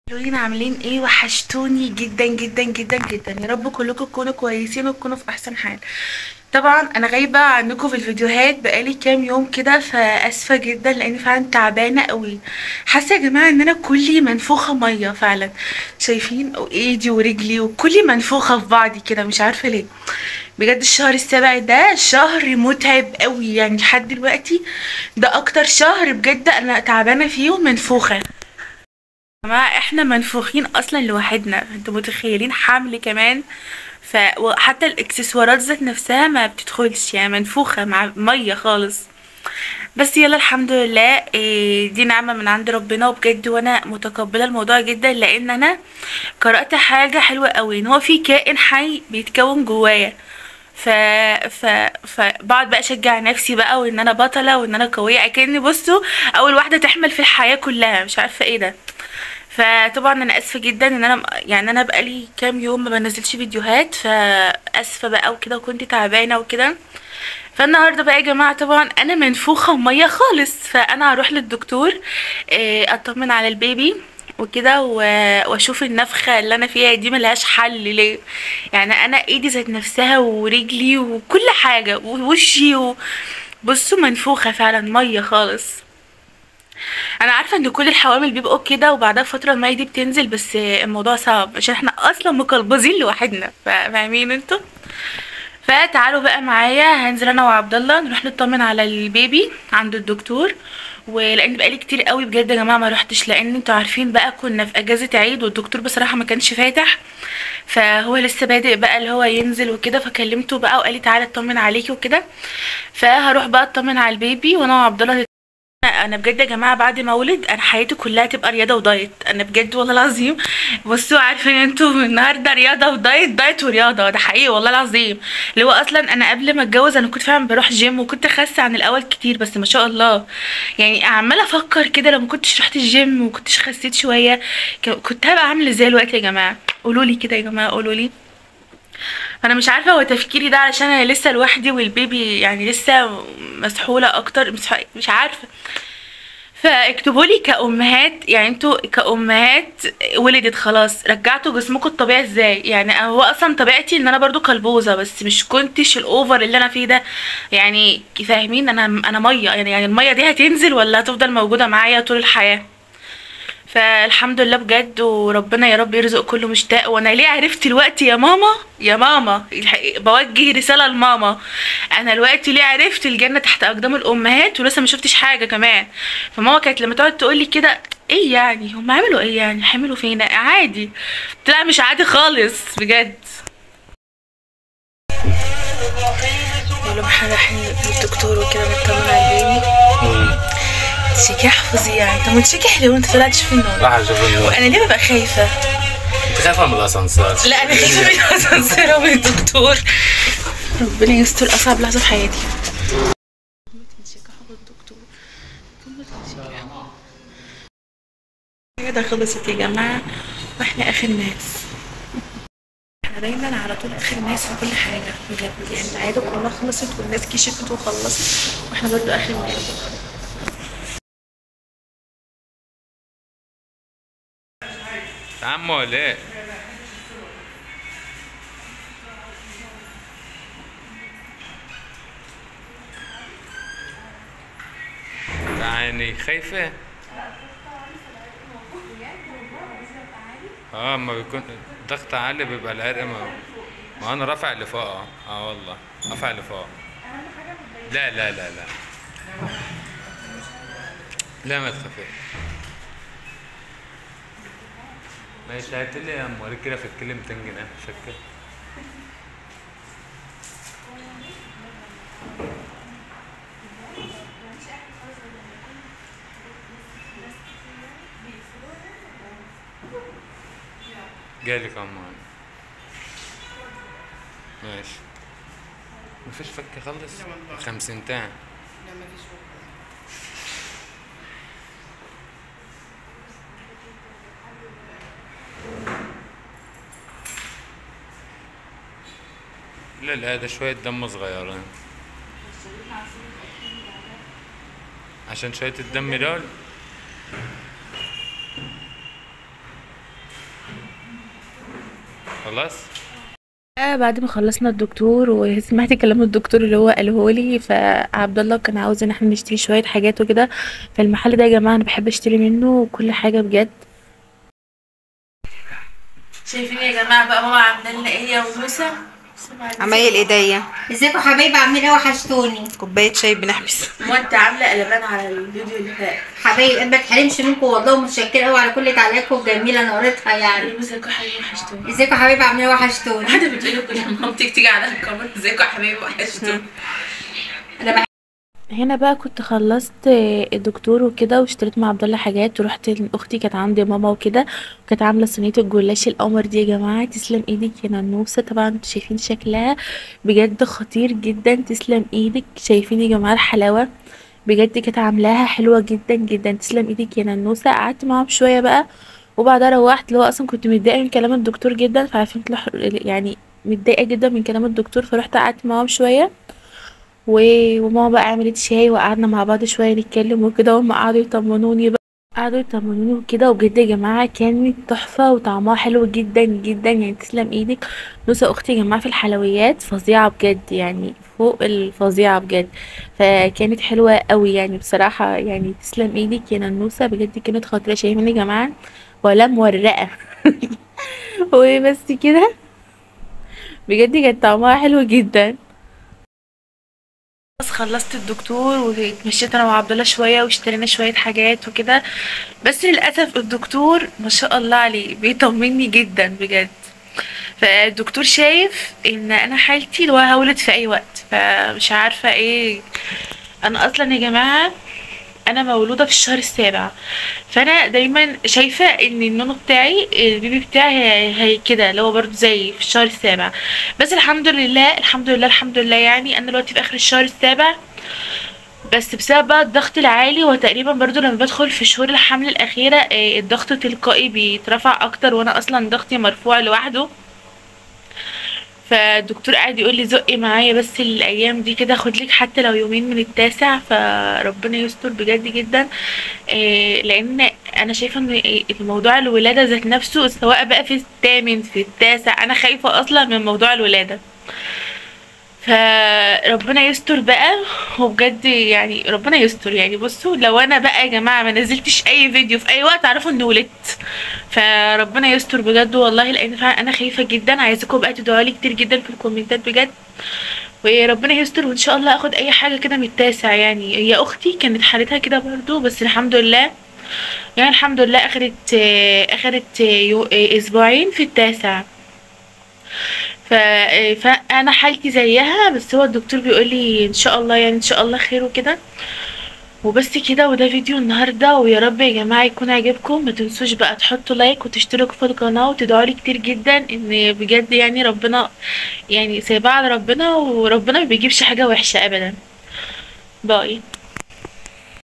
حلوين عاملين ايه وحشتوني جدا جدا جدا جدا يا رب كلكم تكونوا كويسين وتكونوا في احسن حال طبعا انا غايبه عنكم في الفيديوهات بقالي كام يوم كده فاسفه جدا لاني فعلا تعبانه قوي حاسه يا جماعه ان انا كلي منفوخه ميه فعلا شايفين وايدي ورجلي وكلي منفوخه في بعضي كده مش عارفه ليه بجد الشهر السابع ده شهر متعب قوي يعني لحد دلوقتي ده اكتر شهر بجد انا تعبانه فيه ومنفوخه جماعة احنا منفوخين اصلا لوحدنا انتوا متخيلين حمل كمان ف وحتى الاكسسوارات ذات نفسها ما بتدخلش يعني منفوخة مع مية خالص بس يلا الحمد لله إيه، دي نعمة من عند ربنا وبجد وانا متقبلة الموضوع جدا لان انا قرأت حاجة حلوة قوي ان هو في كائن حي بيتكون جوايا ف ف فبقعد بقى اشجع نفسي بقى وان انا بطلة وان انا قوية اكني بصوا اول واحدة تحمل في الحياة كلها مش عارفة ايه ده فطبعا انا اسفه جدا ان انا يعني انا بقالي كام يوم ما بنزلش فيديوهات فاسفه بقى وكده وكنت تعبانه وكده فالنهارده بقى يا جماعه طبعا انا منفوخه ميه خالص فانا هروح للدكتور آه، اطمن على البيبي وكده و- واشوف النفخه اللي انا فيها دي ملهاش حل ليه يعني انا ايدي ذات نفسها ورجلي وكل حاجه ووشي و... بصوا منفوخه فعلا ميه خالص انا عارفه ان كل الحوامل بيبقوا كده وبعدها فتره الميه دي بتنزل بس الموضوع صعب عشان احنا اصلا مقلبزين لوحدنا فا- فاهمين انتوا فتعالوا بقى معايا هنزل انا وعبد الله نروح نطمن على البيبي عند الدكتور ولان بقالي كتير قوي بجد يا جماعه ما روحتش لان انتوا عارفين بقى كنا في اجازه عيد والدكتور بصراحه ما كانش فاتح فهو لسه بادئ بقى اللي هو ينزل وكده فكلمته بقى وقال لي تعالى اطمن عليكي وكده فهروح بقى اطمن على البيبي وانا وعبد الله انا بجد يا جماعه بعد ما اولد انا حياتي كلها تبقى رياضه ودايت انا بجد والله العظيم بصوا عارفين انتوا النهارده رياضه ودايت دايت ورياضه ده حقيقي والله العظيم اللي هو اصلا انا قبل ما اتجوز انا كنت فعلا بروح جيم وكنت خاسه عن الاول كتير بس ما شاء الله يعني عماله افكر كده لو ما كنتش رحت الجيم وكنتش خسيت شويه ك- كنت هبقى عامله ازاي دلوقتي يا جماعه قولوا لي كده يا جماعه قولوا لي انا مش عارفه هو تفكيري ده علشان انا لسه لوحدي والبيبي يعني لسه مسحوله اكتر مش مش عارفه فاكتبوا لي كأمهات يعني انتوا كأمهات ولدت خلاص رجعتوا جسمكم الطبيعي ازاي يعني هو اصلا طبيعتي ان انا برضو قلبوزه بس مش كنتش الاوفر اللي انا فيه ده يعني فاهمين انا انا ميه يعني يعني الميه دي هتنزل ولا هتفضل موجوده معايا طول الحياه فالحمد لله بجد وربنا يا رب يرزق كله مشتاق وانا ليه عرفت الوقت يا ماما يا ماما الحقيقة بوجه رسالة لماما انا الوقت ليه عرفت الجنة تحت اقدام الامهات ولسه ما شفتش حاجة كمان فماما كانت لما تقعد تقول لي كده ايه يعني هم عملوا ايه يعني هيعملوا فينا عادي طلع مش عادي خالص بجد يقولوا احنا رايحين للدكتور وكده نطمن على البيبي تشجيح فظيع انت منشكح ليه وانت طلعتش في النوم راح اشوف النور وانا ليه ببقى خايفه انت خايفه من الاسانسير لا انا خايفه من الاسانسير ومن الدكتور ربنا يستر اصعب لحظه في حياتي كده خلصت يا جماعه واحنا اخر ناس احنا دايما على طول اخر ناس في كل حاجه بجد يعني العياده كلها خلصت والناس كشفت وخلصت واحنا برضو اخر ناس عمو ولا ايه؟ يعني خايفة؟ اه ما بيكون ضغط عالي بيبقى العرق ما ما انا رافع لفوق اه اه والله رافع لفوق لا لا لا لا لا ما تخافيش ماشي هات لي يا موريك كده في الكيلو 200 جنيه شكل جالك عمان ماشي مفيش فك خالص خمسين تاع لا لا ده شوية دم صغيرين عشان شوية الدم دول خلاص آه، بعد ما خلصنا الدكتور وسمعت كلام الدكتور اللي هو قاله لي فعبد الله كان عاوز ان احنا نشتري شويه حاجات وكده فالمحل ده يا جماعه انا بحب اشتري منه كل حاجه بجد شايفين يا جماعه بقى ماما عامله لنا ايه يا وموسى عمايل ايديا ازيكم حبايبي عاملين ايه وحشتوني كوبايه شاي بنحبس وانت عامله قلبان على الفيديو اللي فات حبايبي ما تحرمش منكم والله ومتشكره قوي على كل تعليقاتكم الجميله انا قريتها يعني ازيكم يا حبيبي وحشتوني ازيكم حبايبي عاملين ايه وحشتوني حد بتقولي كل مامتك تيجي على الكومنت ازيكم يا حبيبي وحشتوني انا بحب هنا بقى كنت خلصت الدكتور وكده واشتريت مع عبد الله حاجات ورحت لاختي كانت عندي ماما وكده وكانت عامله صينيه الجلاش القمر دي يا جماعه تسلم ايدك يا ننوسه طبعا انتوا شايفين شكلها بجد خطير جدا تسلم ايدك شايفين يا جماعه الحلاوه بجد كانت عاملاها حلوه جدا جدا تسلم ايدك يا ننوسه قعدت معاهم شويه بقى وبعدها روحت اللي هو اصلا كنت متضايقه من كلام الدكتور جدا فعارفين تلح- يعني متضايقه جدا من كلام الدكتور فرحت قعدت معاهم شويه و- وماما بقى عملت شاي وقعدنا مع بعض شويه نتكلم وكده وهم قعدوا يطمنوني بقى قعدوا يطمنوني وكده وبجد يا جماعه كانت تحفه وطعمها حلو جدا جدا يعني تسلم ايدك نوسة اختي يا جماعه في الحلويات فظيعه بجد يعني فوق الفظيعه بجد فكانت حلوه قوي يعني بصراحه يعني تسلم ايدك يا ننوسه بجد كانت خطيره شايفين يا جماعه ولا مورقه وبس كده بجد كانت طعمها حلو جدا خلاص خلصت الدكتور واتمشيت انا وعبد الله شويه واشترينا شويه حاجات وكده بس للاسف الدكتور ما شاء الله عليه بيطمني جدا بجد فالدكتور شايف ان انا حالتي اللي هو هولد في اي وقت فمش عارفه ايه انا اصلا يا جماعه انا مولوده في الشهر السابع فانا دايما شايفه ان النونو بتاعي البيبي بتاعي هي, هي كده اللي هو برضه زي في الشهر السابع بس الحمد لله الحمد لله الحمد لله يعني انا دلوقتي في اخر الشهر السابع بس بسبب بقى الضغط العالي وتقريبا برضو لما بدخل في شهور الحمل الاخيره آه، الضغط تلقائي بيترفع اكتر وانا اصلا ضغطي مرفوع لوحده فالدكتور قاعد يقول لي زقي معايا بس الايام دي كده خد لك حتى لو يومين من التاسع فربنا يستر بجد جدا إيه لان انا شايفه ان الموضوع الولاده ذات نفسه سواء بقى في الثامن في التاسع انا خايفه اصلا من موضوع الولاده فربنا يستر بقى وبجد يعني ربنا يستر يعني بصوا لو انا بقى يا جماعه ما نزلتش اي فيديو في اي وقت اعرفوا اني ولدت فربنا يستر بجد والله لان فعلا انا خايفه جدا عايزاكم بقى تدعوا لي كتير جدا في الكومنتات بجد وربنا يستر وان شاء الله اخد اي حاجه كده من التاسع يعني هي اختي كانت حالتها كده برضو بس الحمد لله يعني الحمد لله اخدت اخدت يو- اسبوعين في التاسع ف... فانا حالتي زيها بس هو الدكتور بيقول لي ان شاء الله يعني ان شاء الله خير وكده وبس كده وده فيديو النهارده ويا رب يا جماعه يكون عجبكم ما تنسوش بقى تحطوا لايك وتشتركوا في القناه وتدعوا لي كتير جدا ان بجد يعني ربنا يعني سايبها على ربنا وربنا ما بيجيبش حاجه وحشه ابدا باي